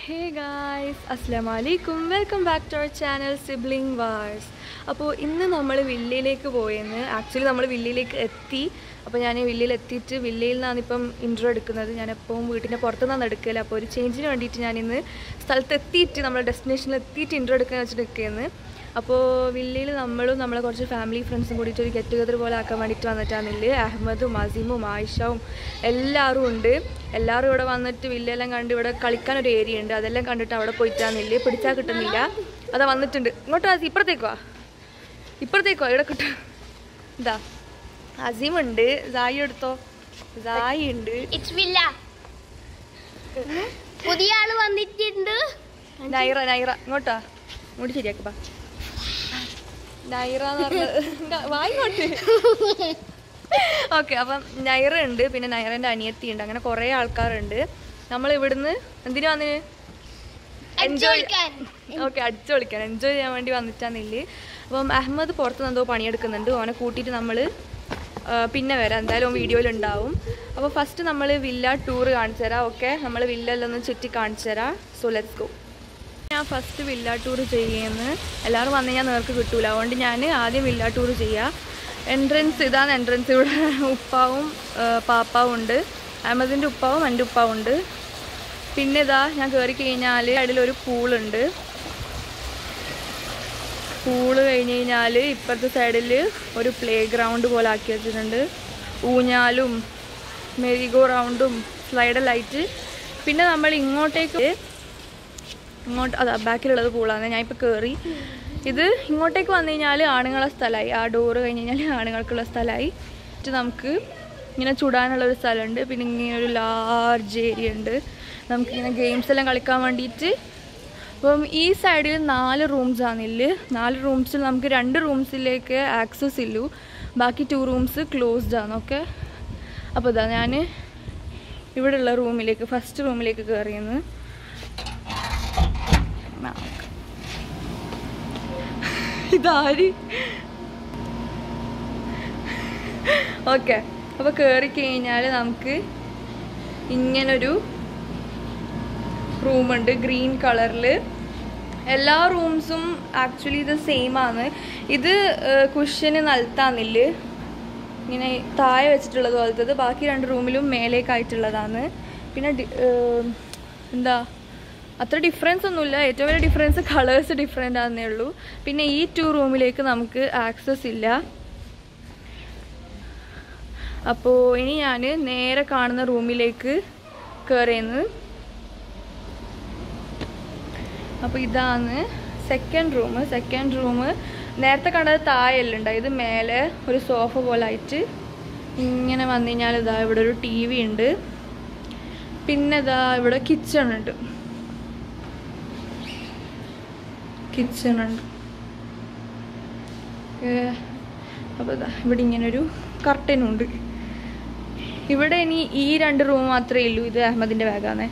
ഹേ guys അസ്സാം വലൈക്കും welcome back to our channel sibling wars അപ്പോൾ ഇന്ന് നമ്മൾ വില്ലയിലേക്ക് പോയെന്ന് ആക്ച്വലി നമ്മൾ വില്ലയിലേക്ക് എത്തി അപ്പോൾ ഞാൻ വില്ലയിൽ എത്തിയിട്ട് വില്ലയിൽ നിന്നാണ് ഇപ്പം ഇൻട്രോ എടുക്കുന്നത് ഞാൻ എപ്പോഴും വീട്ടിൻ്റെ പുറത്തു നിന്നാണ് എടുക്കല് അപ്പോൾ ഒരു ചേഞ്ചിന് വേണ്ടിയിട്ട് ഞാൻ ഇന്ന് സ്ഥലത്ത് എത്തിയിട്ട് നമ്മുടെ ഡെസ്റ്റിനേഷനിൽ എത്തിയിട്ട് ഇൻട്രോ എടുക്കാൻ വെച്ചിട്ട് നിൽക്കുന്നത് അപ്പോൾ വില്ലയിൽ നമ്മളും നമ്മളെ കുറച്ച് ഫാമിലി ഫ്രണ്ട്സും കൂടിയിട്ട് ഒരു ഗെറ്റ് ടുഗദർ പോലെ ആക്കാൻ വേണ്ടിയിട്ട് വന്നിട്ടാണില്ല അഹമ്മദും അസീമും ആയിഷവും എല്ലാവരും ഉണ്ട് എല്ലാവരും ഇവിടെ വന്നിട്ട് വില്ലയെല്ലാം കണ്ട് ഇവിടെ കളിക്കാൻ ഒരു ഏരിയ ഉണ്ട് അതെല്ലാം കണ്ടിട്ട് അവിടെ പോയിട്ടാന്നില്ല പിടിച്ചാൽ കിട്ടുന്നില്ല അതാ വന്നിട്ടുണ്ട് ഇങ്ങോട്ട് ആസി ഇപ്പുറത്തേക്ക് വാ ഇപ്പുറത്തേക്ക് വാ ഇവിടെ കിട്ടും ഇതാ അസീം ഉണ്ട് സായി എടുത്തോ സായി ഉണ്ട് ഇറ്റ്സ് വില്ല പുതിയ ആള് വന്നിട്ടുണ്ട് നൈറ നൈറ ഇങ്ങോട്ടാ ഇങ്ങോട്ട് ശരിയാക്കി ബാ നൈറ എന്ന് പറഞ്ഞത് വായിങ്ങോട്ട് ഓക്കെ അപ്പം നൈറ ഉണ്ട് പിന്നെ നൈറൻ്റെ അനിയത്തി ഉണ്ട് അങ്ങനെ കുറേ ആൾക്കാരുണ്ട് നമ്മൾ ഇവിടുന്ന് എന്തിനു വന്നിന് എൻജോയ് ഓക്കെ അടിച്ചു പൊളിക്കാൻ എൻജോയ് ചെയ്യാൻ വേണ്ടി വന്നിട്ടാന്നില്ലേ അപ്പം അഹമ്മദ് പുറത്ത് എന്തോ പണിയെടുക്കുന്നുണ്ട് ഓനെ കൂട്ടിയിട്ട് നമ്മൾ പിന്നെ വരാം എന്തായാലും വീഡിയോയിൽ ഉണ്ടാവും അപ്പോൾ ഫസ്റ്റ് നമ്മൾ വില്ല ടൂർ കാണിച്ചു തരാം ഓക്കെ നമ്മൾ വില്ലെല്ലാം ഒന്ന് ചുറ്റി കാണിച്ചു തരാം സോ ലെറ്റ്സ് ഗോ ഞാൻ ഫസ്റ്റ് വില്ല ടൂർ ചെയ്യുന്നത് എല്ലാവരും വന്നു കഴിഞ്ഞാൽ നേർക്ക് കിട്ടൂല അതുകൊണ്ട് ഞാൻ ആദ്യം വില്ല ടൂർ ചെയ്യുക എൻട്രൻസ് ഇതാണ് എൻട്രൻസ് ഇവിടെ ഉപ്പാവും ആ, പാപ്പാവും ഉണ്ട് അഹമ്മദിൻ്റെ ഉപ്പാവും എൻ്റെ ഉപ്പാവും ഉണ്ട് പിന്നെ ഇതാ ഞാൻ കയറി കഴിഞ്ഞാൽ അടിയിലൊരു പൂളുണ്ട് പൂള് കഴിഞ്ഞ് കഴിഞ്ഞാൽ ഇപ്പുറത്തെ സൈഡിൽ ഒരു പ്ലേ ഗ്രൗണ്ട് പോലെ ആക്കി വെച്ചിട്ടുണ്ട് ഊഞ്ഞാലും മെരിഗോ റൗണ്ടും സ്ലൈഡെല്ലായിട്ട് പിന്നെ നമ്മൾ ഇങ്ങോട്ടേക്ക് ഇങ്ങോട്ട് അതാ ബാക്കിലുള്ളത് പൂളാണ് ഞാൻ ഇപ്പോൾ കയറി ഇത് ഇങ്ങോട്ടേക്ക് വന്നു കഴിഞ്ഞാൽ ആണുങ്ങളെ സ്ഥലമായി ആ ഡോറ് കഴിഞ്ഞ് കഴിഞ്ഞാൽ ആണുങ്ങൾക്കുള്ള സ്ഥലമായി എന്നിട്ട് നമുക്ക് ഇങ്ങനെ ചുടാനുള്ള ഒരു സ്ഥലമുണ്ട് പിന്നെ ഇങ്ങനെ ഒരു ലാർജ് ഏരിയ ഉണ്ട് നമുക്കിങ്ങനെ ഗെയിംസ് എല്ലാം കളിക്കാൻ വേണ്ടിയിട്ട് അപ്പം ഈ സൈഡിൽ നാല് റൂംസ് ആണില്ല നാല് റൂംസിൽ നമുക്ക് രണ്ട് റൂംസിലേക്ക് ആക്സസ് ഇല്ലു ബാക്കി ടു റൂംസ് ക്ലോസ്ഡ് ആണ് ഓക്കെ അപ്പോൾ ഇതാ ഞാൻ ഇവിടെയുള്ള റൂമിലേക്ക് ഫസ്റ്റ് റൂമിലേക്ക് കയറിയെന്ന് ഇതാര് ഓക്കെ അപ്പോൾ കയറി കഴിഞ്ഞാൽ നമുക്ക് ഇങ്ങനൊരു റൂമുണ്ട് ഗ്രീൻ കളറിൽ എല്ലാ റൂംസും ആക്ച്വലി ഇത് സെയിം ആണ് ഇത് കുഷ്യന് നൽത്താന്നില്ല ഇങ്ങനെ താഴെ വെച്ചിട്ടുള്ളത് പോലത്തത് ബാക്കി രണ്ട് റൂമിലും മേലേക്കായിട്ടുള്ളതാണ് പിന്നെ ഡി- ഏർ എന്താ അത്ര ഡിഫറൻസ് ഒന്നുമില്ല ഏറ്റവും വലിയ ഡിഫറൻസ് കളേഴ്സ് ഡിഫറെൻ്റ് ആണെന്നേ ഉള്ളൂ പിന്നെ ഈ ടു റൂമിലേക്ക് നമുക്ക് ആക്സസ് ഇല്ല അപ്പോൾ ഇനി ഞാൻ നേരെ കാണുന്ന റൂമിലേക്ക് കയറിയെന്ന് അപ്പോൾ ഇതാണ് സെക്കൻഡ് റൂം സെക്കൻഡ് റൂം നേരത്തെ കണ്ടത് താഴെയല്ല ഉണ്ടായത് മേലെ ഒരു സോഫ പോലെ ആയിട്ട് ഇങ്ങനെ വന്നു കഴിഞ്ഞാൽ ഇതാ ഇവിടെ ഒരു ടി വി ഉണ്ട് പിന്നെ ഇതാ ഇവിടെ കിച്ചൺ ഉണ്ട് കിച്ചൺ ഉണ്ട് അപ്പോൾ ഇതാ ഇവിടെ ഇങ്ങനെ ഒരു കർട്ടനും ഉണ്ട് ഇവിടെ ഇനി ഈ രണ്ട് റൂം മാത്രമേ ഉള്ളൂ ഇത് അഹമ്മദിൻ്റെ ബാഗാണേ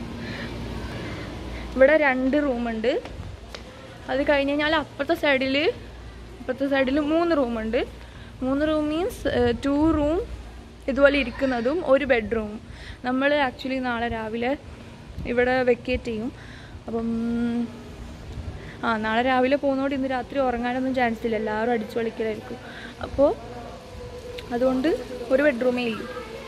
ഇവിടെ രണ്ട് റൂമുണ്ട് അത് കഴിഞ്ഞ് കഴിഞ്ഞാൽ അപ്പുറത്തെ സൈഡിൽ അപ്പുറത്തെ സൈഡിൽ മൂന്ന് റൂമുണ്ട് മൂന്ന് റൂം മീൻസ് ടു റൂം ഇതുപോലെ ഇരിക്കുന്നതും ഒരു ബെഡ്റൂമും നമ്മൾ ആക്ച്വലി നാളെ രാവിലെ ഇവിടെ വെക്കേറ്റ് ചെയ്യും അപ്പം ആ നാളെ രാവിലെ പോകുന്നതുകൊണ്ട് ഇന്ന് രാത്രി ഉറങ്ങാനൊന്നും ചാൻസ് ഇല്ല എല്ലാവരും അടിച്ചു കളിക്കലായിരിക്കും അപ്പോൾ അതുകൊണ്ട് ഒരു ബെഡ്റൂമേ ഇല്ലൂ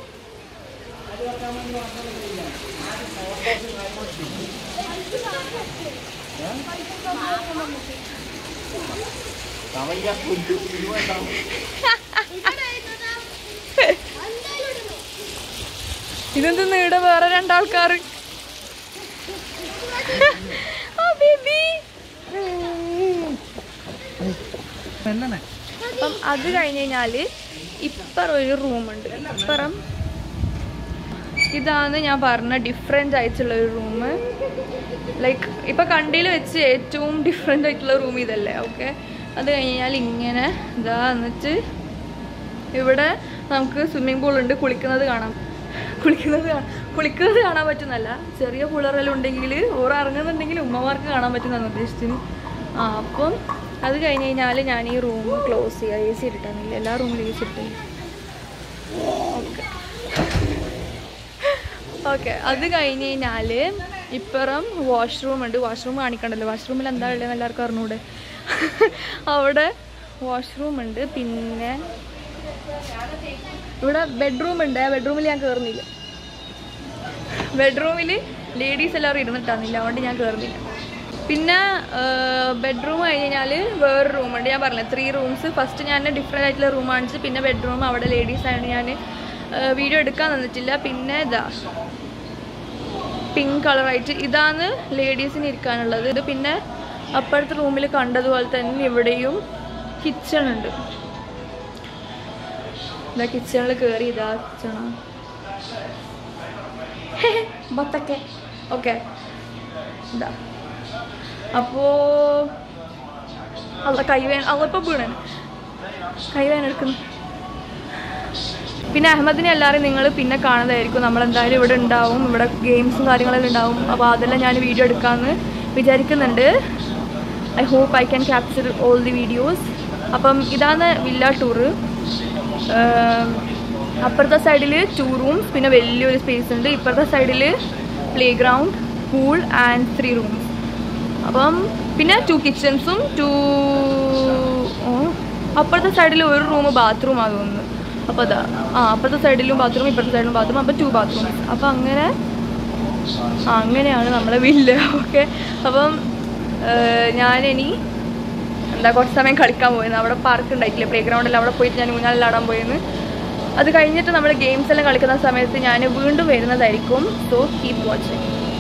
ഇതെന്ത് ഇവിടെ വേറെ രണ്ടാൾക്കാർ ആ ബേബി അപ്പം അത് കഴിഞ്ഞ് കഴിഞ്ഞാല് ഇപ്പറ ഒരു റൂമുണ്ട് ഇപ്പറം ഇതാണ് ഞാൻ പറഞ്ഞ ഡിഫറെൻ്റ് ആയിട്ടുള്ള ഒരു റൂം ലൈക്ക് ഇപ്പൊ കണ്ടിയിൽ വെച്ച് ഏറ്റവും ഡിഫറെൻ്റ് ആയിട്ടുള്ള റൂം ഇതല്ലേ ഓക്കെ അത് കഴിഞ്ഞാൽ ഇങ്ങനെ ഇതാ എന്നിട്ട് ഇവിടെ നമുക്ക് സ്വിമ്മിംഗ് പൂൾ ഉണ്ട് കുളിക്കുന്നത് കാണാം കുളിക്കുന്നത് കാണാം കുളിക്കുന്നത് കാണാൻ പറ്റുന്നല്ല ചെറിയ പുളറെല്ലാം ഉണ്ടെങ്കിൽ ഓർ ഇറങ്ങുന്നുണ്ടെങ്കിൽ ഉമ്മമാർക്ക് കാണാൻ പറ്റുന്നതാണ് ഉദ്ദേശിച്ചത് ആ അപ്പം അത് കഴിഞ്ഞ് കഴിഞ്ഞാൽ ഞാൻ ഈ റൂം ക്ലോസ് ചെയ്യുക എ സി ഇട്ടിട്ടാന്നില്ല എല്ലാ റൂമിലും എ സി ഇട്ടില്ല ഓക്കെ ഓക്കെ അത് കഴിഞ്ഞ് കഴിഞ്ഞാൽ ഇപ്പുറം വാഷ്റൂം ഉണ്ട് വാഷ്റൂം കാണിക്കണ്ടല്ലോ വാഷ്റൂമിൽ എന്താ ഉള്ളതെന്ന് എല്ലാവർക്കും അറിഞ്ഞൂടെ അവിടെ വാഷ്റൂം ഉണ്ട് പിന്നെ ഇവിടെ ബെഡ്റൂം ഉണ്ട് ആ ബെഡ്റൂമിൽ ഞാൻ കയറുന്നില്ല ബെഡ്റൂമിൽ ലേഡീസ് എല്ലാവരും ഇരുന്നിട്ടാന്നില്ല അതുകൊണ്ട് ഞാൻ കയറുന്നില്ല പിന്നെ ബെഡ്റൂം കഴിഞ്ഞ് കഴിഞ്ഞാൽ വേറെ റൂമുണ്ട് ഞാൻ പറഞ്ഞില്ല ത്രീ റൂംസ് ഫസ്റ്റ് ഞാൻ ഡിഫറെൻ്റ് ആയിട്ടുള്ള റൂം കാണിച്ച് പിന്നെ ബെഡ്റൂം അവിടെ ലേഡീസ് ആയതുകൊണ്ട് ഞാൻ വീഡിയോ എടുക്കാൻ തന്നിട്ടില്ല പിന്നെ ഇതാ പിങ്ക് കളറായിട്ട് ഇതാണ് ലേഡീസിന് ഇരിക്കാനുള്ളത് ഇത് പിന്നെ അപ്പുറത്തെ റൂമിൽ കണ്ടതുപോലെ തന്നെ ഇവിടെയും കിച്ചൺ ഉണ്ട് ഇതാ കിച്ചണിൽ കയറി ഇതാ കിച്ചണ ബത്തൊക്കെ ഓക്കെ ഇതാ അപ്പോ അല്ല കൈ വേന അവളിപ്പോൾ വീണൻ കൈ വേന എടുക്കുന്നു പിന്നെ അഹമ്മദിനെ എല്ലാവരും നിങ്ങൾ പിന്നെ കാണുന്നതായിരിക്കും നമ്മൾ എന്തായാലും ഇവിടെ ഉണ്ടാവും ഇവിടെ ഗെയിംസും കാര്യങ്ങളെല്ലാം ഉണ്ടാവും അപ്പോൾ അതെല്ലാം ഞാൻ വീഡിയോ എടുക്കാമെന്ന് വിചാരിക്കുന്നുണ്ട് I hope I can capture all the videos അപ്പം ഇതാണ് വില്ല ടൂറ് അപ്പുറത്തെ സൈഡിൽ ടു റൂംസ് പിന്നെ വലിയൊരു സ്പേസ് ഉണ്ട് ഇപ്പുറത്തെ സൈഡിൽ playground pool and three rooms അപ്പം പിന്നെ ടു കിച്ചൺസും ടു അപ്പുറത്തെ സൈഡിൽ ഒരു റൂം ബാത്റൂം ആ തോന്നുന്നു അപ്പോൾ അതാ ആ അപ്പുറത്തെ സൈഡിലും ബാത്റൂം ഇപ്പുറത്തെ സൈഡിലും ബാത്റൂം അപ്പോൾ ടു ബാത്റൂംസ് അപ്പോൾ അങ്ങനെ ആ അങ്ങനെയാണ് നമ്മളെ വില്ല ഓക്കെ അപ്പം ഞാനിനി എന്താ കുറച്ച് സമയം കളിക്കാൻ പോയിരുന്നു അവിടെ പാർക്ക് ഉണ്ടായിട്ടില്ല പ്ലേ ഗ്രൗണ്ടിൽ അവിടെ പോയിട്ട് ഞാൻ ഊഞ്ഞാലിലാടാൻ പോയിരുന്നു അത് കഴിഞ്ഞിട്ട് നമ്മൾ ഗെയിംസ് എല്ലാം കളിക്കുന്ന സമയത്ത് ഞാൻ വീണ്ടും വരുന്നതായിരിക്കും സോ കീപ് വാച്ചിങ്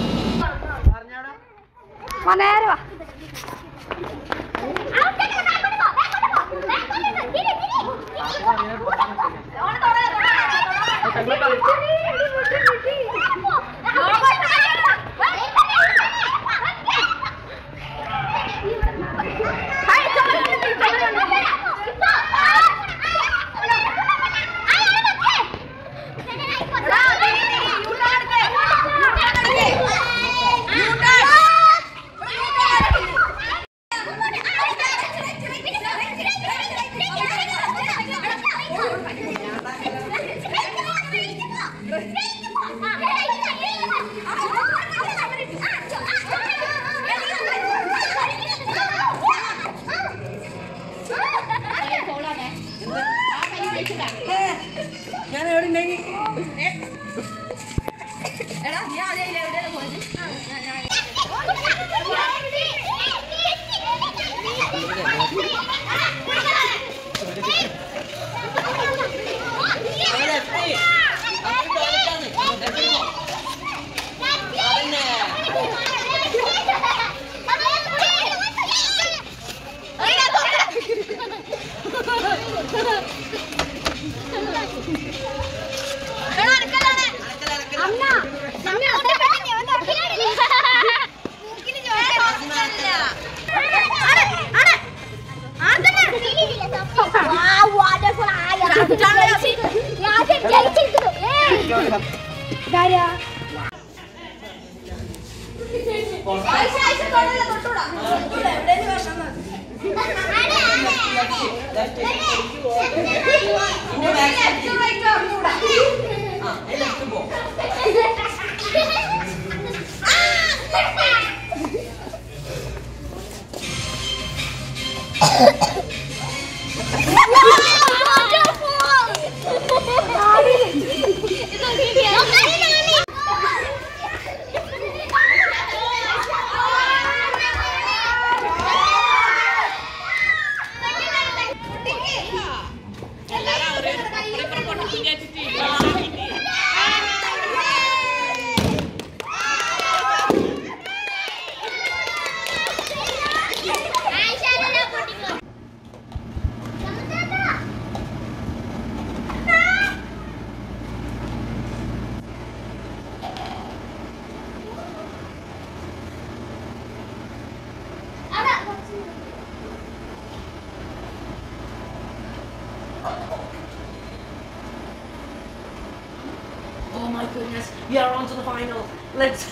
ഞാൻ എവിടെ ഉണ്ടെങ്കിൽ Oh my goodness, we are on to the final. Let's.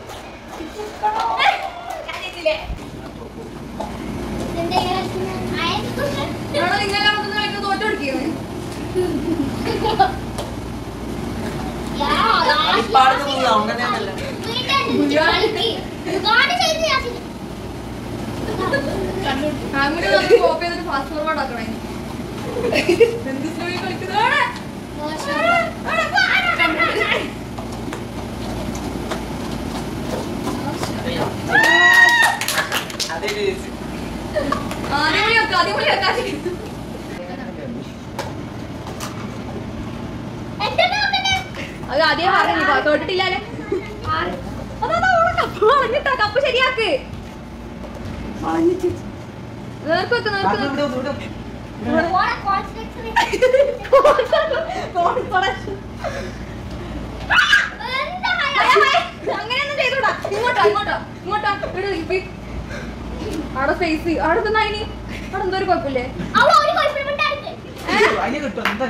ഇതിന്റെ കളിപ്പാടുന്നത് ഉണ്ടെന്നല്ല അങ്ങനെ നമുക്ക് കോപ്പി ചെയ്തിട്ട് ഫാസ്റ്റ് ഫോർവേഡ് ആക്കണേ എന്ത് സ്ലോ കളിക്കുന്നതാണ് അതെ ആദ്യം കൂടി വെക്കാം ആദ്യം കൂടി വെക്കാം അത് ആദ്യം പറഞ്ഞു കേട്ടിട്ടില്ലാലേ അതാ അവിടെ കപ്പ് വളഞ്ഞിട്ടാ കപ്പ് ശരിയാക്ക് നേർക്ക് വെക്ക് നേർക്ക് വെക്ക് അങ്ങനെയൊന്നും ചെയ്തൂടാ ഇങ്ങോട്ടോ ഇങ്ങോട്ടോ ഇങ്ങോട്ടോ ഇവിടെ ഇരിക്ക്. അവിടെ ഫേസ് അവിടെ തന്നെ ഇനി അവിടെ എന്തോ ഒരു കുഴപ്പമില്ലേ അതിന് കിട്ടും എന്താ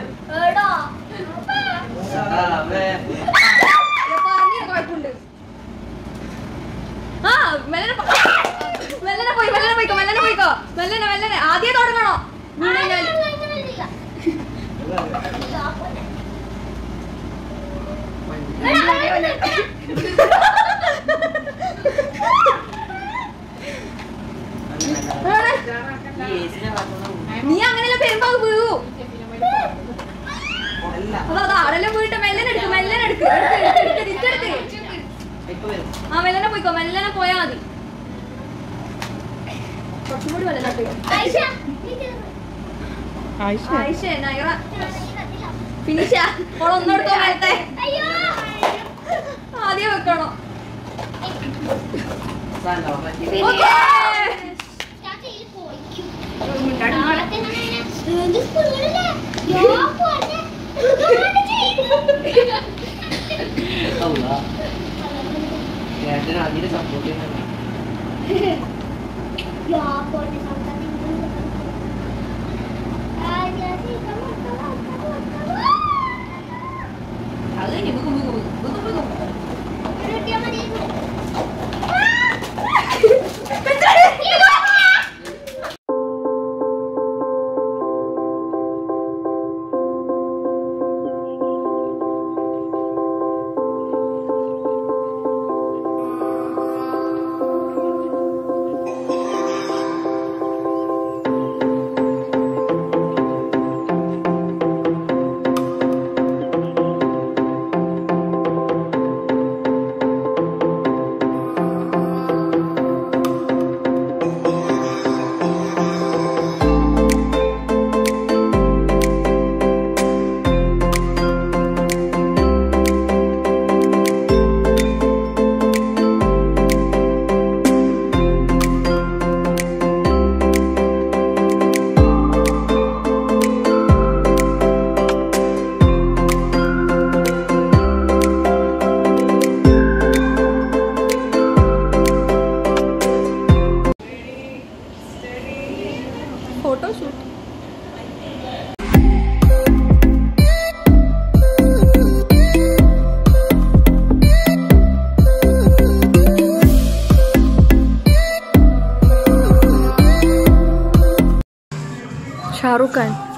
ഞാൻ പറഞ്ഞ കുഴപ്പമുണ്ട് ആ മെല്ലനെ പോ- മെല്ലനെ പോയി മെല്ലനെ പോയിക്കോ മെല്ലനെ പോയിക്കോ മെല്ലനെ മെല്ലനെ ആദ്യം തുടങ്ങണോ വീണ് കഴിഞ്ഞാല് നീ അങ്ങനെയല്ല പെരുമ്പോ വീഴൂ അതാ അതാ ആടെല്ലാം വീട്ട് മെല്ലനെ എടുക്ക് മെല്ലനെ എടുക്ക് എടുക്ക്, എടുക്ക്, എടുക്ക്, തിരിച്ചെടുക്ക്. ആ മെല്ലനെ പോയിക്കോ മെല്ലനെ പോയാ മതി കുറച്ചും കൂടി മെല്ലനെ പോയിക്കോ ആയിഷ നൈറ ഫിനിഷ ഓളൊന്നെടുത്തോ നേരത്തെ ആദ്യം വെക്കണോ ഓക്കേ. അതിന് സപ്പോർട്ട് ചെയ്യുന്നത് അത് കഴിഞ്ഞ് book book book book book photo shoot Shahrukh Khan